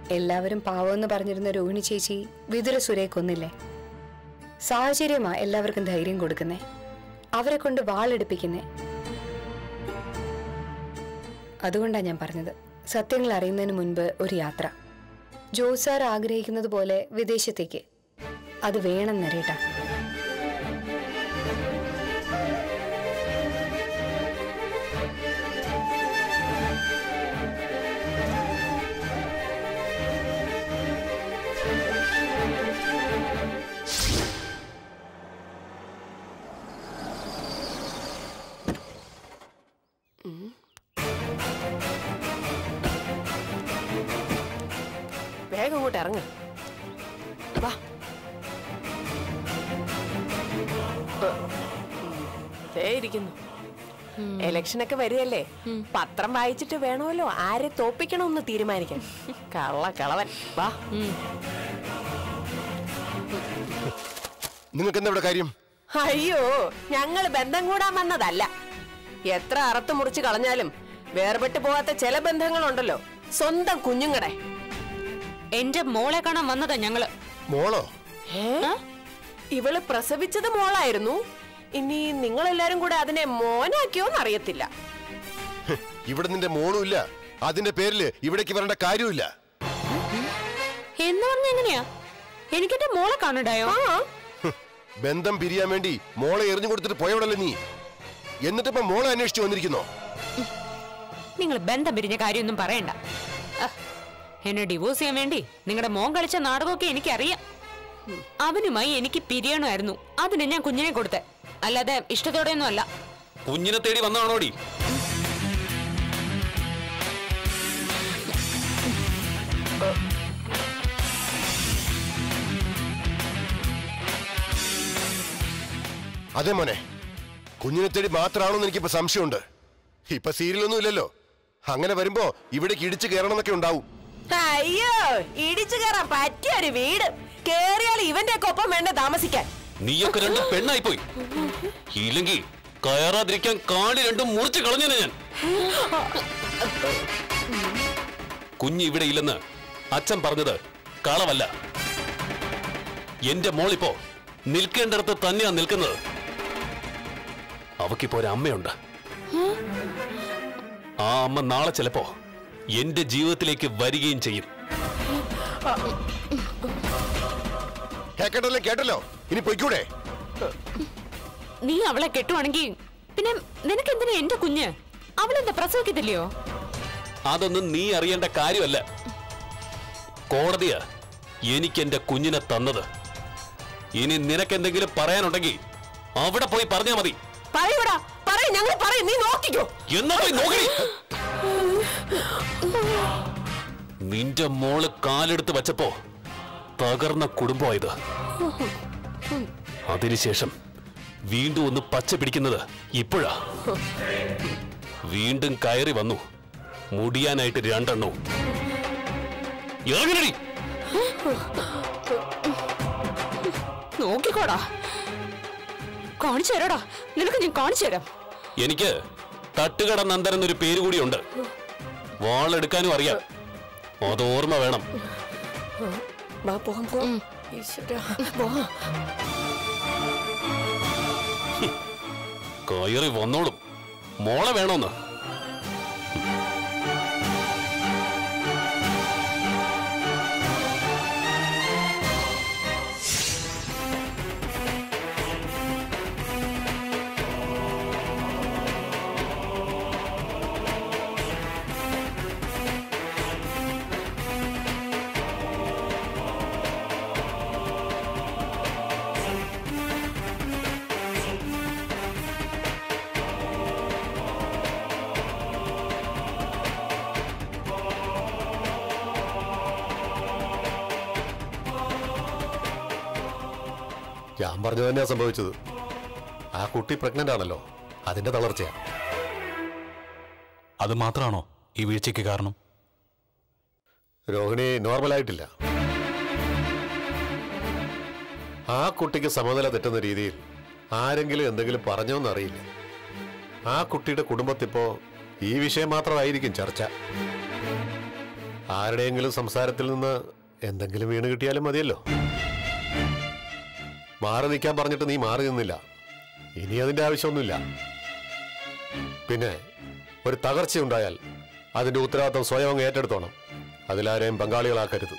എല്ലാവരും പാവമെന്ന് പറഞ്ഞിരുന്ന രോഹിണി ചേച്ചി വിതുര സുരയെ കൊന്നില്ലേ സാഹചര്യമാ എല്ലാവർക്കും ധൈര്യം കൊടുക്കുന്നേ അവരെ കൊണ്ട് വാളെടുപ്പിക്കുന്നേ അതുകൊണ്ടാണ് ഞാൻ പറഞ്ഞത് സത്യങ്ങൾ അറിയുന്നതിന് മുൻപ് ഒരു യാത്ര ജോസാർ ആഗ്രഹിക്കുന്നത് പോലെ വിദേശത്തേക്ക് അത് വേണം നരേട്ടാ വേഗം അങ്ങോട്ട് ഇറങ്ങ് വാ ദേ ഇരിക്കുന്നു ഇലക്ഷനൊക്കെ വരികയല്ലേ പത്രം വായിച്ചിട്ട് വേണമല്ലോ ആരെ തോപ്പിക്കണമെന്ന് തീരുമാനിക്കാൻ കള്ള കളവൻ വാ നിങ്ങൾക്ക് എന്താ ഇവിടെ കാര്യം അയ്യോ ഞങ്ങൾ ബന്ധം കൂടാൻ വന്നതല്ല എത്ര അറുത്ത് മുറിച്ച് കളഞ്ഞാലും വേർപെട്ട് പോവാത്ത ചില ബന്ധങ്ങളുണ്ടല്ലോ സ്വന്തം കുഞ്ഞുങ്ങടെ എന്റെ മോളെ കാണാൻ വന്നതാ ഞങ്ങള് മോളോ ഏ? ഇവള് പ്രസവിച്ചത് മോളായിരുന്നു ഇനി നിങ്ങളെല്ലാരും കൂടെ അതിനെ മോനാക്കിയോന്ന് അറിയത്തില്ല ഹ്, ഇവിടെ നിന്റെ മോളും ഇല്ല അതിന്റെ പേരില് ഇവിടേക്ക് വരേണ്ട കാര്യമില്ല എന്ന് പറഞ്ഞ എങ്ങനെയാ എനിക്കെന്റെ മോളെ കാണണ്ടായോ ആ ഹ്, ബന്ധം പിരിയാൻ വേണ്ടി മോളെ എറിഞ്ഞു കൊടുത്തിട്ട് പോയവിടല്ലേ നീ എന്നിട്ടിപ്പോ മോളെ അന്വേഷിച്ചു വന്നിരിക്കുന്നോ നിങ്ങൾ ബന്ധം പിരിഞ്ഞ കാര്യമൊന്നും പറയണ്ട അഹ്, എന്നെ ഡിവോഴ്സ് ചെയ്യാൻ വേണ്ടി നിങ്ങളുടെ മോൻ കളിച്ച നാടകമൊക്കെ എനിക്കറിയാം അവനുമായി എനിക്ക് പിരിയണമായിരുന്നു അതിന് ഞാൻ കുഞ്ഞിനെ കൊടുത്തേ അല്ലാതെ ഇഷ്ടത്തോടെയൊന്നും അല്ല കുഞ്ഞിനെ തേടി വന്നതാണോടി അതെ മോനെ കുഞ്ഞിനെ തേടി മാത്രമാണോന്ന് എനിക്കിപ്പോ സംശയമുണ്ട് ഇപ്പൊ സീരിയലൊന്നും ഇല്ലല്ലോ അങ്ങനെ വരുമ്പോ ഇവിടേക്ക് ഇടിച്ചു കയറണം എന്നൊക്കെ ഉണ്ടാവും അയ്യോ ഇടിച്ചു കയറാൻ പറ്റിയ ഒരു വീട് കേറിയാൽ ഇവന്റെ ഒക്കെ ഒപ്പം വേണ്ട താമസിക്കാൻ നീയൊക്കെ രണ്ടും പെണ്ണായി പോയി ഇല്ലെങ്കിൽ കയറാതിരിക്കാൻ കാളി രണ്ടും മുറിച്ച് കളഞ്ഞേനെ ഞാൻ കുഞ്ഞ് ഇവിടെ ഇല്ലെന്ന് അച്ഛൻ പറഞ്ഞത് കളവല്ല എന്റെ മോളിപ്പോ നിൽക്കേണ്ടടത്ത് തന്നെയാ നിൽക്കുന്നത് അവക്കിപ്പോ ഒരു അമ്മയുണ്ട് ആ അമ്മ നാളെ ചിലപ്പോ എന്റെ ജീവിതത്തിലേക്ക് വരികയും ചെയ്യും കേക്കട്ടല്ലോ കേട്ടല്ലോ ഇനി പൊയ്ക്കൂടെ നീ അവളെ കെട്ടുവാണെങ്കിൽ പിന്നെ നിനക്ക് എന്തിനാ എന്റെ കുഞ്ഞ് അവളെന്താ പ്രസവിക്കത്തില്ലയോ അതൊന്നും നീ അറിയേണ്ട കാര്യമല്ല കോടതിയാ എനിക്ക് എന്റെ കുഞ്ഞിനെ തന്നത് ഇനി നിനക്കെന്തെങ്കിലും പറയാനുണ്ടെങ്കിൽ അവിടെ പോയി പറഞ്ഞാ മതി പറയൂടാ പറയും ഞങ്ങൾ പറയും നീ നോക്കിക്കോ എന്നാ പോയി നോക്കി നിന്റെ മോള് കാലെടുത്ത് വെച്ചപ്പോ തകർന്ന കുടുംബമായത് അതിനുശേഷം വീണ്ടും ഒന്ന് പച്ച പിടിക്കുന്നത് ഇപ്പോഴാ വീണ്ടും കയറി വന്നു മുടിയാനായിട്ട് രണ്ടെണ്ണവും ഇറങ്ങണടി നോക്കിക്കോടാ കാണിച്ചു തരാടാ നിനക്ക് ഞാൻ കാണിച്ചു തരാം എനിക്ക് തട്ടുകട നന്ദൻ എന്നൊരു പേര് കൂടിയുണ്ട് വാളെടുക്കാനും അറിയാം അത് ഓർമ്മ വേണം വാ പോകാം പോകാം ഈശ്വരാ, പോകാം കയറി വന്നോളും മോളെ വേണോന്ന് ഞാൻ പറഞ്ഞു തന്നെയാ സംഭവിച്ചത് ആ കുട്ടി പ്രഗ്നന്റ് ആണല്ലോ അതിന്റെ തളർച്ചയാ അത് മാത്രമാണോ ഈ വീഴ്ചയ്ക്ക് കാരണം രോഹിണി നോർമൽ ആയിട്ടില്ല ആ കുട്ടിക്ക് സമനില തെറ്റുന്ന രീതിയിൽ ആരെങ്കിലും എന്തെങ്കിലും പറഞ്ഞോന്ന് അറിയില്ല ആ കുട്ടിയുടെ കുടുംബത്തിപ്പോ ഈ വിഷയം മാത്രമായിരിക്കും ചർച്ച ആരുടെയെങ്കിലും സംസാരത്തിൽ നിന്ന് എന്തെങ്കിലും വീണ് കിട്ടിയാലും മതിയല്ലോ മാറി നിൽക്കാൻ പറഞ്ഞിട്ട് നീ മാറി നിന്നില്ല ഇനി അതിന്റെ ആവശ്യമൊന്നുമില്ല പിന്നെ ഒരു തകർച്ചയുണ്ടായാൽ അതിന്റെ ഉത്തരവാദിത്വം സ്വയം അങ്ങ് ഏറ്റെടുത്തോണം അതിലാരെയും പങ്കാളികളാക്കരുത്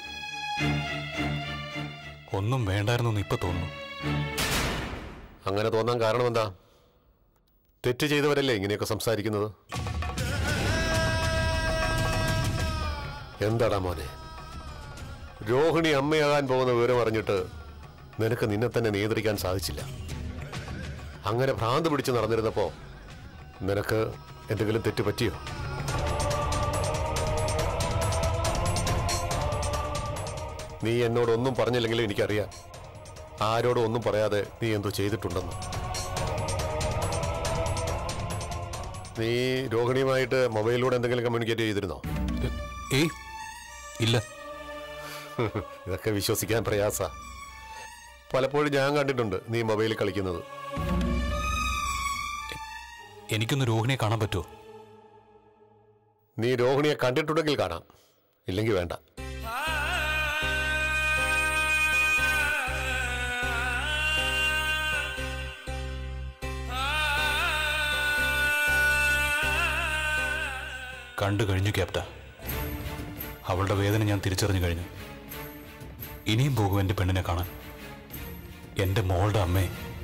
ഒന്നും വേണ്ടായിരുന്നു ഇപ്പൊ തോന്നുന്നു അങ്ങനെ തോന്നാൻ കാരണം എന്താ തെറ്റ് ചെയ്തവരല്ലേ ഇങ്ങനെയൊക്കെ സംസാരിക്കുന്നത് എന്താടാ മോനെ രോഹിണി അമ്മയാകാൻ പോകുന്ന വിവരം അറിഞ്ഞിട്ട് നിനക്ക് നിന്നെ തന്നെ നിയന്ത്രിക്കാൻ സാധിച്ചില്ല അങ്ങനെ ഭ്രാന്ത് പിടിച്ച് നടന്നിരുന്നപ്പോ നിനക്ക് എന്തെങ്കിലും തെറ്റ് പറ്റിയോ നീ എന്നോട് ഒന്നും പറഞ്ഞില്ലെങ്കിലും എനിക്കറിയാം ആരോടും ഒന്നും പറയാതെ നീ എന്തോ ചെയ്തിട്ടുണ്ടെന്ന് നീ രോഹിണിയുമായിട്ട് മൊബൈലിലൂടെ എന്തെങ്കിലും കമ്മ്യൂണിക്കേറ്റ് ചെയ്തിരുന്നോ എ- ഏയ് ഇല്ല ഇതൊക്കെ വിശ്വസിക്കാൻ പ്രയാസ പലപ്പോഴും ഞാൻ കണ്ടിട്ടുണ്ട് നീ മൊബൈലിൽ കളിക്കുന്നത് എനിക്കൊന്ന് രോഹിണിയെ കാണാൻ പറ്റുമോ നീ രോഹിണിയെ കണ്ടിട്ടുണ്ടെങ്കിൽ കാണാം ഇല്ലെങ്കിൽ വേണ്ട കണ്ടു കഴിഞ്ഞു ക്യാപ്റ്റ അവളുടെ വേദന ഞാൻ തിരിച്ചറിഞ്ഞു കഴിഞ്ഞു ഇനിയും പോകും എൻ്റെ പെണ്ണിനെ കാണാൻ എൻ്റെ മോളുടെ അമ്മയെ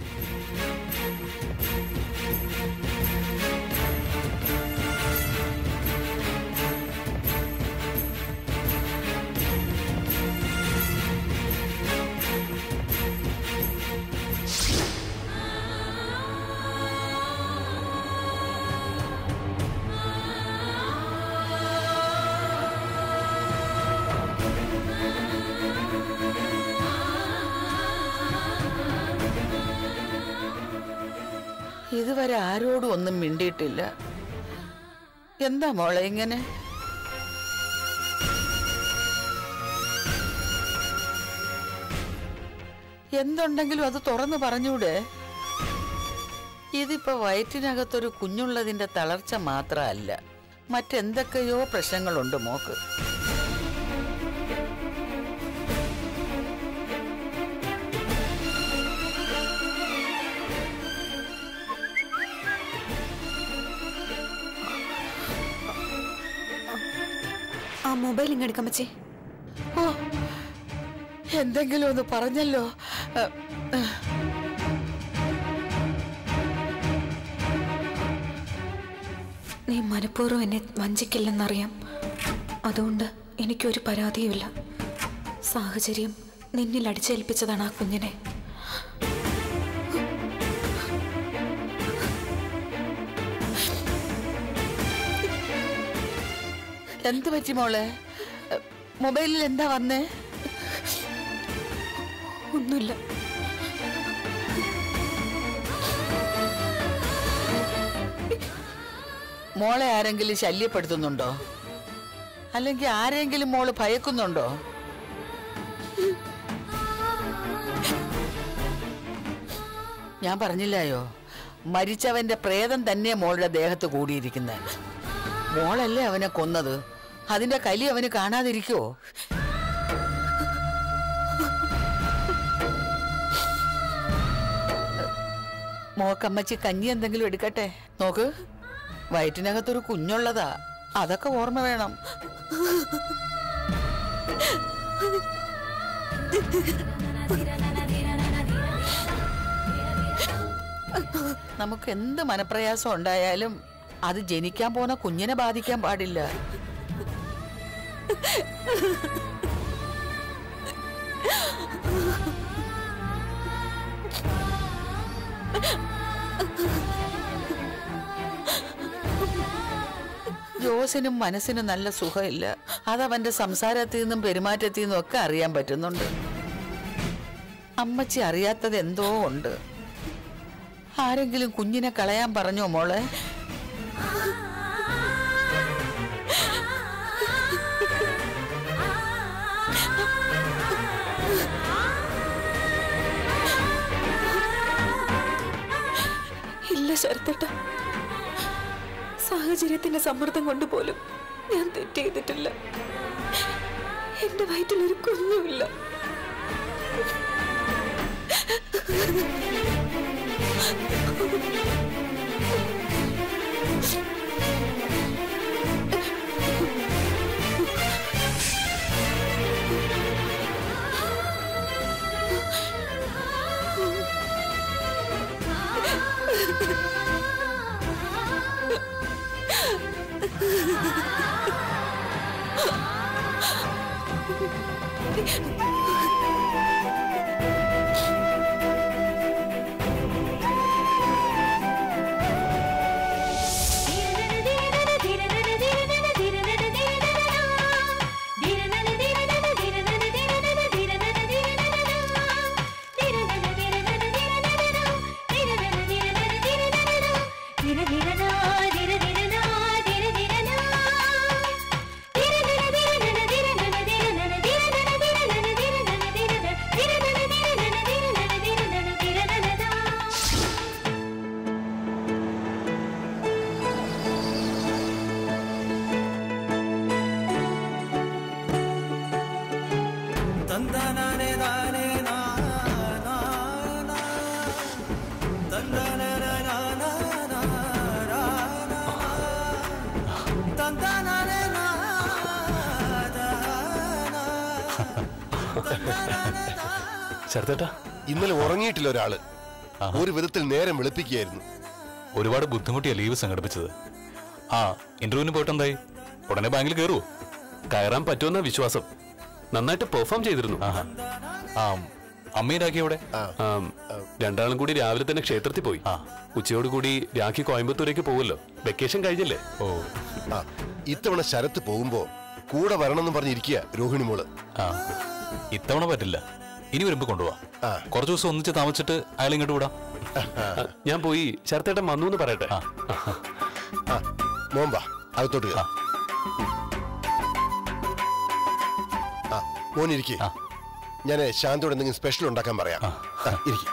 ഇതുവരെ ആരോടും ഒന്നും മിണ്ടിയിട്ടില്ല എന്താ മോളെ ഇങ്ങനെ എന്തുണ്ടെങ്കിലും അത് തുറന്നു പറഞ്ഞൂടെ ഇതിപ്പോ വയറ്റിനകത്തൊരു കുഞ്ഞുള്ളതിന്റെ തളർച്ച മാത്രമല്ല മറ്റെന്തൊക്കെയോ പ്രശ്നങ്ങളുണ്ട് മോക്ക് ആ മൊബൈൽ ഇങ്ങെടുക്കാൻ പറ്റേ ഓ എന്തെങ്കിലും ഒന്ന് പറഞ്ഞല്ലോ അഹ്, അഹ്. നീ മനഃപൂർവ്വം എന്നെ വഞ്ചിക്കില്ലെന്നറിയാം അതുകൊണ്ട് എനിക്കൊരു പരാതിയുമില്ല സാഹചര്യം നിന്നിൽ അടിച്ചേൽപ്പിച്ചതാണ് ആ കുഞ്ഞിനെ എന്ത് പറ്റി മോളെ അഹ്, മൊബൈലിൽ എന്താ വന്നേ ഒന്നുമില്ല മോളെ ആരെങ്കിലും ശല്യപ്പെടുത്തുന്നുണ്ടോ അല്ലെങ്കിൽ ആരെങ്കിലും മോള് ഭയക്കുന്നുണ്ടോ ഞാൻ പറഞ്ഞില്ലായോ മരിച്ചവന്റെ പ്രേതം തന്നെ മോളുടെ ദേഹത്ത് കൂടിയിരിക്കുന്നത് മോളല്ലേ അവനെ കൊന്നത് അതിന്റെ കലി അവന് കാണാതിരിക്കോ മോക്കമ്മച്ചി കഞ്ഞി എന്തെങ്കിലും എടുക്കട്ടെ നോക്ക് വയറ്റിനകത്തൊരു കുഞ്ഞുള്ളതാ അതൊക്കെ ഓർമ്മ വേണം നമുക്ക് എന്ത് മനപ്രയാസം ഉണ്ടായാലും അത് ജനിക്കാൻ പോന്ന കുഞ്ഞിനെ ബാധിക്കാൻ പാടില്ല ജോസിനും മനസ്സിനും നല്ല സുഖമില്ല അതവന്റെ സംസാരത്തിൽ നിന്നും പെരുമാറ്റത്തിൽ നിന്നും ഒക്കെ അറിയാൻ പറ്റുന്നുണ്ട് അമ്മച്ചി അറിയാത്തത് എന്തോ ഉണ്ട് ആരെങ്കിലും കുഞ്ഞിനെ കളയാൻ പറഞ്ഞോ മോളെ ഇല്ല ശരത്തേട്ട സാഹചര്യത്തിന്റെ സമ്മർദ്ദം കൊണ്ട് പോലും ഞാൻ തെറ്റ് ചെയ്തിട്ടില്ല എന്റെ വയറ്റിലൊരു കുഞ്ഞുമില്ല ശരത്തേട്ടാ ഇന്നലെ ഉറങ്ങിയിട്ടില്ല ഒരാള് ഒരു വിധത്തിൽ നേരം വെളുപ്പിക്കുകയായിരുന്നു ഒരുപാട് ബുദ്ധിമുട്ടിയാ ലീവ് സംഘടിപ്പിച്ചത് ആ ഇന്റർവ്യൂവിന് പോയിട്ടെന്തായി ഉടനെ ബാങ്കിൽ കയറുവോ കയറാൻ പറ്റുമെന്ന വിശ്വാസം നന്നായിട്ട് പെർഫോം ചെയ്തിരുന്നു ആഹാ ആ അമ്മയും രാഖി എവിടെ ആം, രണ്ടാളും കൂടി രാവിലെ തന്നെ ക്ഷേത്രത്തിൽ പോയി ആ. ഉച്ചയോട് കൂടി രാഖി കോയമ്പത്തൂരേക്ക് പോകുമല്ലോ വെക്കേഷൻ കഴിഞ്ഞില്ലേ ഓ ആ ഇത്തവണ ശരത്ത് പോകുമ്പോ കൂടെ വരണമെന്ന് പറഞ്ഞിരിക്കുക രോഹിണി മോള് ആ ഇത്തവണ പറ്റില്ല ഇനി വരുമ്പോ കൊണ്ടുപോവാ ആ. കുറച്ച് ദിവസം ഒന്നിച്ച് താമസിച്ചിട്ട് അയാൾ ഇങ്ങോട്ട് വിടാം ആ, ഞാൻ പോയി ശരത്തേട്ടൻ വന്നു എന്ന് പറയട്ടെ ആ. ആ മോമ്പാ അകത്തോട്ട് കേറ്. ആ മോനിരിക്കേ ആ. ഞാൻ ശാന്തോട് എന്തെങ്കിലും സ്പെഷ്യൽ ഉണ്ടാക്കാൻ പറയാം ആ. ഇരിക്കും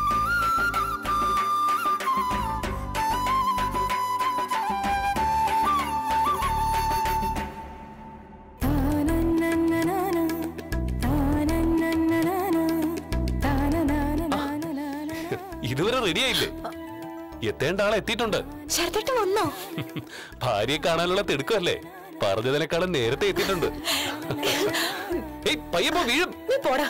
ഇതുവരെ റെഡിയായില്ലേ എത്തേണ്ട ആളെ എത്തിയിട്ടുണ്ട് ശരത്തേട്ട് വന്നോ ഭാര്യയെ കാണാനുള്ള തിടുക്കമല്ലേ പറഞ്ഞതിനേക്കാളും നേരത്തെ എത്തിയിട്ടുണ്ട് ഏയ് പയ്യപ്പോ വീഴും നീ പോടാ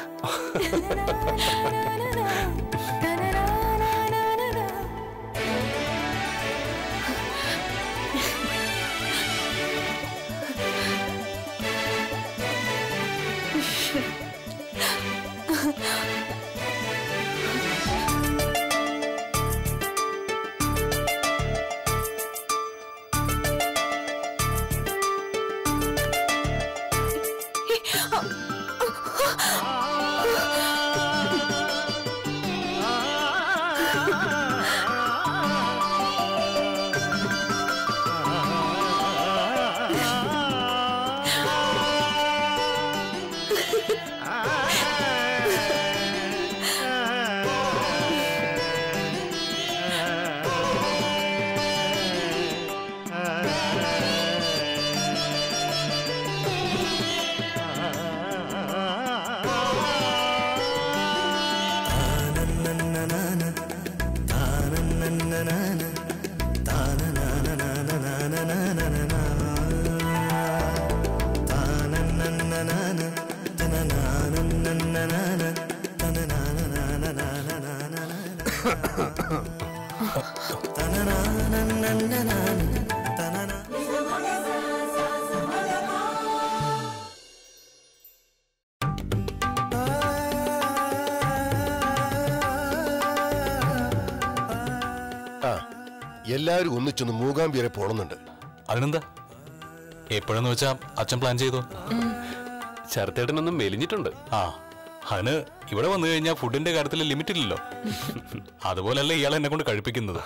ആ എല്ലാവരും ഒന്നിച്ചൊന്ന് മൂകാംബി വരെ പോണമെന്നുണ്ട് അതിനെന്താ എപ്പോഴെന്ന് വെച്ചാ അച്ഛൻ പ്ലാൻ ചെയ്തോ ശരത്തേട്ടനൊന്നും മെലിഞ്ഞിട്ടുണ്ട് ആ അതിന് ഇവിടെ വന്നു കഴിഞ്ഞാൽ ഫുഡിന്റെ കാര്യത്തിൽ ലിമിറ്റ് ഇല്ലല്ലോ അതുപോലല്ല ഇയാൾ എന്നെ കൊണ്ട് കഴിപ്പിക്കുന്നത്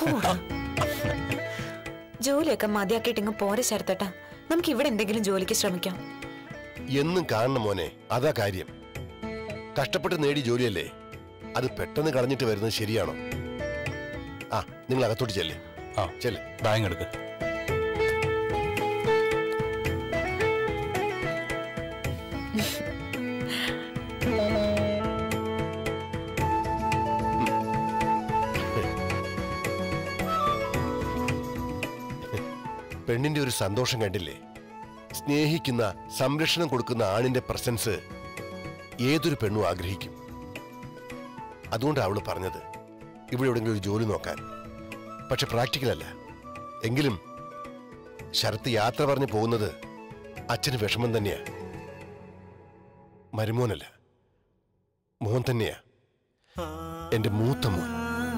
ജോലിയൊക്കെ മതിയാക്കിയിട്ട് ഇങ്ങ് പോരെ ശരത്തേട്ടാ നമുക്ക് ഇവിടെ എന്തെങ്കിലും ജോലിക്ക് ശ്രമിക്കാം എന്നും കാണണം മോനെ അതാ കാര്യം കഷ്ടപ്പെട്ട് നേടി ജോലിയല്ലേ അത് പെട്ടെന്ന് കളഞ്ഞിട്ട് വരുന്നത് ശരിയാണോ ആ നിങ്ങൾ അകത്തോട്ട് ചെല്ലേ ആ ചെല്ലേ ബാങ്ക് എടുക്ക് പെണ്ണിന്റെ ഒരു സന്തോഷം കണ്ടില്ലേ സ്നേഹിക്കുന്ന സംരക്ഷണം കൊടുക്കുന്ന ആണിന്റെ പ്രസൻസ് ഏതൊരു പെണ്ണും ആഗ്രഹിക്കും അതുകൊണ്ടാണ് അവള് പറഞ്ഞത് ഇവിടെ എവിടെയെങ്കിലും ഒരു ജോലി നോക്കാൻ പക്ഷെ പ്രാക്ടിക്കൽ അല്ല എങ്കിലും ശരത്ത് യാത്ര പറഞ്ഞ് പോകുന്നത് അച്ഛന് വിഷമം തന്നെയാ മരുമോനല്ല മോൻ തന്നെയാ എന്റെ മൂത്ത മോൻ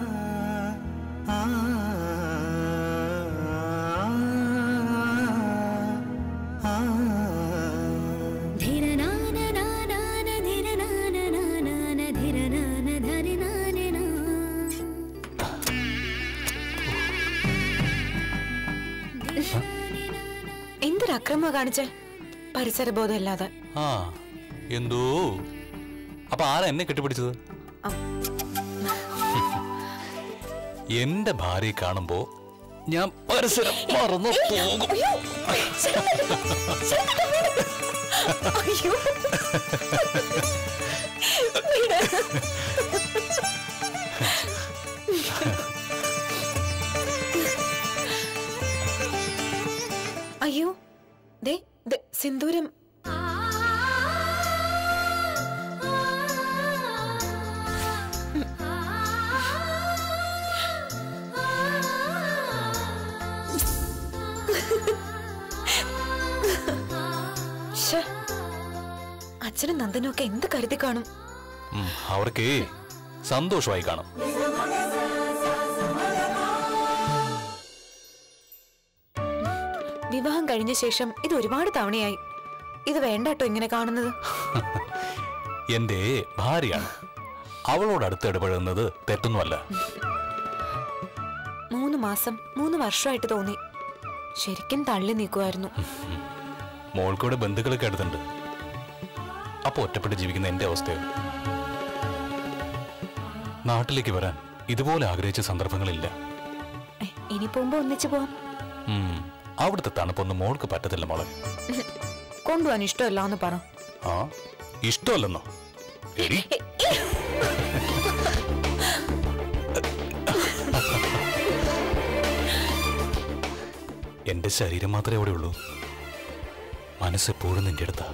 എന്തൊരു അക്രമ കാണിച്ചേ പരിസരബോധം ഇല്ലാതെ ആ എന്തോ അപ്പൊ ആരാ എന്നെ കെട്ടിപ്പിടിച്ചത് എന്റെ ഭാര്യയെ കാണുമ്പോ ഞാൻ പരിസരം മറന്നു പോകും അയ്യോ അയ്യോ ദേ ദേ, സിന്ദൂരം ശ്ശെ. അച്ഛനും നന്ദനും ഒക്കെ എന്ത് കരുതി കാണും ഉം, അവർക്ക് സന്തോഷമായി കാണും വിവാഹം കഴിഞ്ഞ ശേഷം ഇത് ഒരുപാട് തവണയായി ഇത് വേണ്ടാട്ടോ ഇങ്ങനെ കാണുന്നത് എന്റെ ഭാര്യയാണ് അവളോട് അടുത്ത് ഇടപെടുന്നത് തെറ്റൊന്നുമല്ല മൂന്ന് മാസം മൂന്ന് വർഷമായിട്ട് തോന്നി ശരിക്കും തള്ളി നീക്കുമായിരുന്നു മോൾക്കൂടെ ബന്ധുക്കളൊക്കെ അടുത്തുണ്ട് അപ്പൊ ഒറ്റപ്പെട്ട് ജീവിക്കുന്ന എന്റെ അവസ്ഥയോ നാട്ടിലേക്ക് വരാൻ ഇതുപോലെ ആഗ്രഹിച്ച സന്ദർഭങ്ങളില്ല ഏ, ഇനി പോകുമ്പോ ഒന്നിച്ചു പോവാം ഉം, അവിടുത്തെ തണുപ്പൊന്നും മോൾക്ക് പറ്റത്തില്ല മോളെ കൊണ്ടുപോകാൻ ഇഷ്ടമല്ല എന്ന് പറ ആ ഇഷ്ടമല്ലെന്നോ എടി എന്റെ ശരീരം മാത്രമേ അവിടെ ഉള്ളൂ മനസ്സെപ്പോഴും നിന്റെ അടുത്താ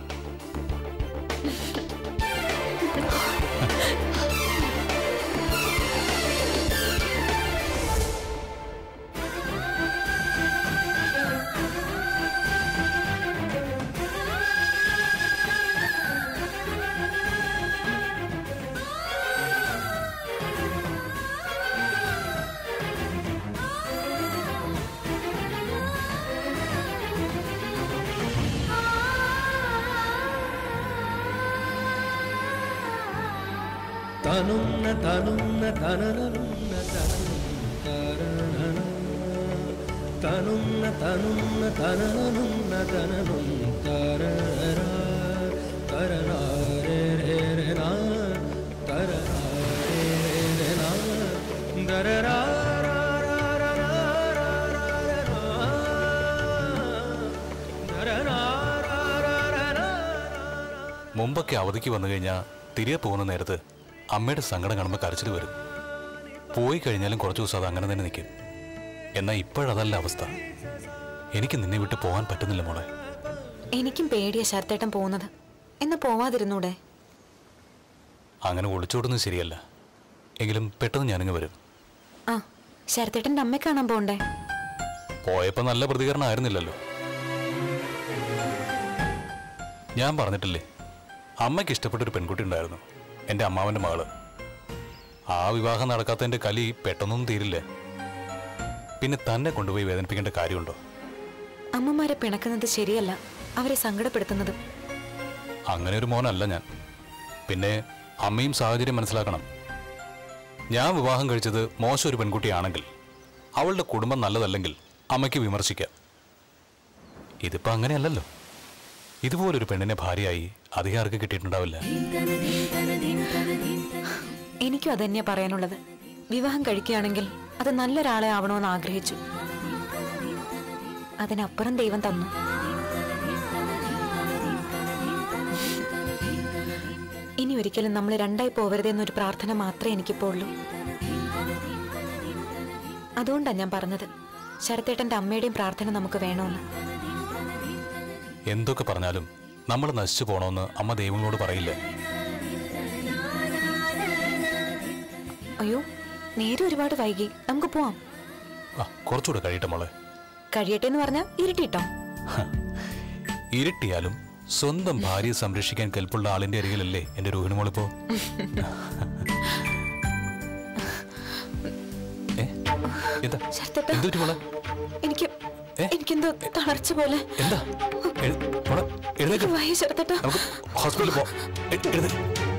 തനുന്ന തനുന്ന തനനനുന്ന തനനന തനുന്ന തനുന്ന തനനനുന്ന തനനും തരര തരനാരേ രേ രേ നാ തരനാരേ രേ നാ ദരരാ മുമ്പൊക്കെ അവധിക്ക് വന്നു കഴിഞ്ഞാൽ തിരികെ പോകുന്ന നേരത്ത് അമ്മയുടെ സങ്കടം കാണുമ്പോൾ കരച്ചിൽ വരും പോയി കഴിഞ്ഞാലും കുറച്ച് ദിവസം അത് അങ്ങനെ തന്നെ നിൽക്കും എന്നാൽ ഇപ്പോഴതല്ല അവസ്ഥ എനിക്ക് നിന്നെ വിട്ട് പോകാൻ പറ്റുന്നില്ല മോളെ എനിക്കും പേടിയാ ശരത്തേട്ടൻ പോകുന്നത് എന്ന് പോവാതിരുന്നൂടെ അങ്ങനെ ഒളിച്ചോടുന്നത് ശരിയല്ല എങ്കിലും പെട്ടെന്ന് ഞാനിങ്ങ് വരും ആ ശരത്തേട്ടൻ്റെ അമ്മയെ കാണാൻ പോണ്ടേ പോയപ്പോൾ നല്ല പ്രതികരണം ആയിരുന്നില്ലല്ലോ ഞാൻ പറഞ്ഞിട്ടില്ലേ അമ്മയ്ക്ക് ഇഷ്ടപ്പെട്ട ഒരു പെൺകുട്ടി ഉണ്ടായിരുന്നു എൻ്റെ അമ്മാവൻ്റെ മകള് ആ വിവാഹം നടക്കാത്തതിൻ്റെ കലി പെട്ടെന്നൊന്നും തീരില്ലേ പിന്നെ തന്നെ കൊണ്ടുപോയി വേദനിപ്പിക്കേണ്ട കാര്യമുണ്ടോ അമ്മമാരെ പിണക്കുന്നത് ശരിയല്ല അവരെ സങ്കടപ്പെടുത്തുന്നത് അങ്ങനെ ഒരു മോനല്ല ഞാൻ പിന്നെ അമ്മയും സാഹചര്യം മനസ്സിലാക്കണം ഞാൻ വിവാഹം കഴിച്ചത് മോശം ഒരു പെൺകുട്ടിയാണെങ്കിൽ അവളുടെ കുടുംബം നല്ലതല്ലെങ്കിൽ അമ്മയ്ക്ക് വിമർശിക്കാം ഇതിപ്പോ അങ്ങനെയല്ലല്ലോ ഇതുപോലൊരു പെണ്ണിനെ ഭാര്യയായി അധികം ആർക്ക് കിട്ടിയിട്ടുണ്ടാവില്ല എനിക്കും അതന്നെയാ പറയാനുള്ളത് വിവാഹം കഴിക്കുകയാണെങ്കിൽ അത് നല്ലൊരാളെ ആവണമെന്ന് ആഗ്രഹിച്ചു അതിനപ്പുറം ദൈവം തന്നു ഇനി ഒരിക്കലും നമ്മൾ രണ്ടായി പോവരുതെന്നൊരു പ്രാർത്ഥന മാത്രമേ എനിക്കിപ്പോ ഉള്ളൂ അതുകൊണ്ടാണ് ഞാൻ പറഞ്ഞത് ശരത്തേട്ടന്റെ അമ്മയുടെയും പ്രാർത്ഥന നമുക്ക് വേണമെന്ന് എന്തൊക്കെ പറഞ്ഞാലും നമ്മൾ നശിച്ചു പോണമെന്ന് അമ്മ ദൈവങ്ങളോട് പറയില്ല അയ്യോ നേരെ ഒരുപാട് വൈകി നമുക്ക് പോവാം ആ കുറച്ചുകൂടെ കഴിയട്ടെ മോളെ കഴിയട്ടെ എന്ന് പറഞ്ഞാൽ ഇരുട്ടിട്ടോ ഇരുട്ടിയാലും സ്വന്തം ഭാര്യയെ സംരക്ഷിക്കാൻ കെൽപ്പുള്ള ആളിന്റെ അരികിലല്ലേ എന്റെ രോഹിണി മോളിപ്പോ ഏ? എന്താ ശരത്തേട്ട എന്ത് പറ്റി മോളെ എനിക്ക് ഏ? എനിക്കെന്തോ തളർച്ച പോലെ എന്താ എഴു- മോളെ എഴുന്നേക്ക് വയ്യ ശരത്തേട്ട നമുക്ക് ഹോസ്പിറ്റലിൽ പോ എ- എഴുന്നേക്ക്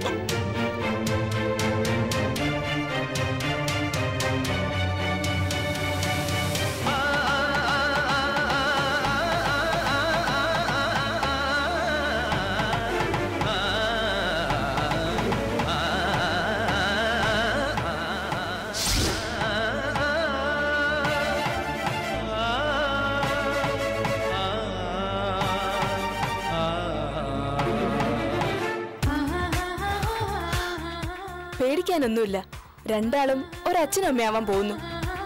പേടിക്കാനൊന്നുമില്ല രണ്ടാളും ഒരച്ഛനും അമ്മയാവാൻ പോകുന്നു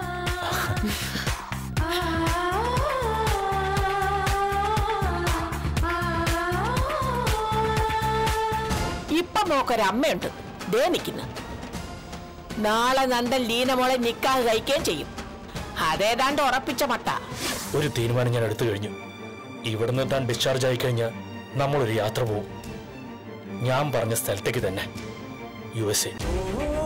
ഇപ്പൊ മോക്കൊരമ്മയുണ്ട് ദേ നിൽക്കുന്നു നാളെ നന്ദൻ ലീനമോളെ നിക്കാഹ് കഴിക്കുകയും ചെയ്യും അതേതാണ്ട് ഉറപ്പിച്ച മട്ട ഒരു തീരുമാനം ഞാൻ എടുത്തു കഴിഞ്ഞു ഇവിടുന്ന് താൻ ഡിസ്ചാർജ് ആയി കഴിഞ്ഞാൽ നമ്മളൊരു യാത്ര പോവും ഞാൻ പറഞ്ഞ സ്ഥലത്തേക്ക് തന്നെ യു എസ് എ